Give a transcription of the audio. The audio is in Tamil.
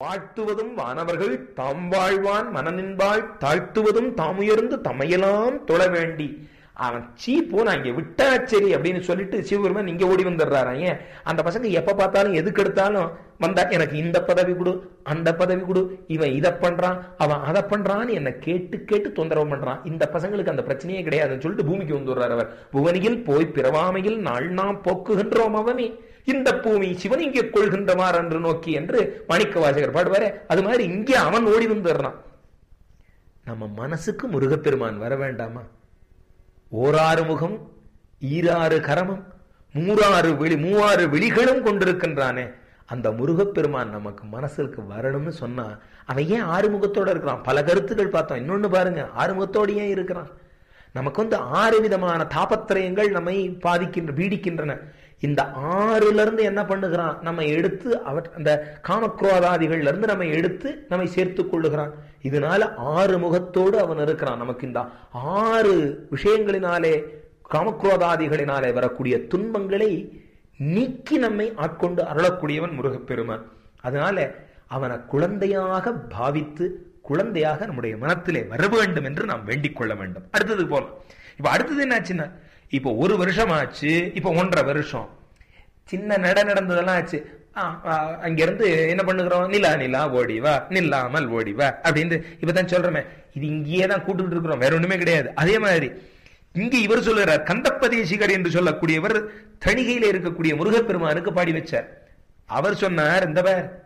வாழ்த்துவதும் வானவர்கள் தாம் வாழ்வான் மனநின்பாள் தாழ்த்துவதும் தாமுயர்ந்து தமையெல்லாம் தொழ வேண்டி அவன் சீ போ நான் இங்க விட்டா சரி அப்படின்னு சொல்லிட்டு சிவபெருமான் இங்க ஓடி வந்துடுறாரு ஏன் அந்த பசங்க எப்ப பார்த்தாலும் எதுக்கு எடுத்தாலும் வந்தா எனக்கு இந்த பதவி கொடு அந்த பதவி கொடு இவன் இதை பண்றான் அவன் அதை பண்றான்னு என்ன கேட்டு கேட்டு தொந்தரவு பண்றான் இந்த பசங்களுக்கு அந்த பிரச்சனையே கிடையாதுன்னு சொல்லிட்டு பூமிக்கு வந்துடுறாரு அவர் புவனியில் போய் பிறவாமையில் நாள் நாம் போக்குகின்றோம் அவனே இந்த பூமி சிவன் இங்கே கொள்கின்றவார் என்று நோக்கி என்று மாணிக்க வாசகர் பாடுவாரே அது மாதிரி இங்கே அவன் ஓடி வந்துடுறான் நம்ம மனசுக்கு முருகப்பெருமான் வர வேண்டாமா ஓராறு முகம் ஈராறு கரமும் மூறாறு வெளி மூவாறு விழிகளும் கொண்டிருக்கின்றானே அந்த முருகப்பெருமான் நமக்கு மனசுக்கு வரணும்னு சொன்னா அவன் ஏன் ஆறுமுகத்தோட இருக்கிறான் பல கருத்துக்கள் பார்த்தோம் இன்னொன்னு பாருங்க ஆறுமுகத்தோடு ஏன் இருக்கிறான் நமக்கு வந்து ஆறு விதமான தாபத்திரயங்கள் நம்மை பாதிக்கின்ற பீடிக்கின்றன இந்த ஆறுல இருந்து என்ன பண்ணுகிறான் நம்ம எடுத்து அவர் அந்த காமக்ரோதாதிகள்ல இருந்து நம்ம எடுத்து நம்மை சேர்த்து கொள்ளுகிறான் இதனால ஆறு முகத்தோடு அவன் இருக்கிறான் நமக்கு இந்த ஆறு விஷயங்களினாலே காமக்ரோதாதிகளினாலே வரக்கூடிய துன்பங்களை நீக்கி நம்மை ஆட்கொண்டு அருளக்கூடியவன் முருகப்பெருமான் அதனால அவனை குழந்தையாக பாவித்து குழந்தையாக நம்முடைய மனத்திலே வர வேண்டும் என்று நாம் வேண்டிக் கொள்ள வேண்டும் அடுத்தது போல இப்ப அடுத்தது என்னாச்சுன்னா இப்போ ஒரு வருஷம் ஆச்சு இப்போ ஒன்றரை வருஷம் சின்ன நட நடந்ததெல்லாம் ஆச்சு அங்க இருந்து என்ன பண்ணுகிறோம் நிலா நிலா ஓடி வா நில்லாமல் ஓடி வா அப்படின்னு இப்பதான் சொல்றமே இது இங்கேயே தான் கூட்டுட்டு இருக்கிறோம் வேற ஒண்ணுமே கிடையாது அதே மாதிரி இங்க இவர் சொல்லுறார் கந்தப்பதேசிகர் என்று சொல்லக்கூடியவர் தணிகையில இருக்கக்கூடிய முருகப்பெருமானுக்கு பாடி வச்சார் அவர் சொன்னார் இந்த பேர்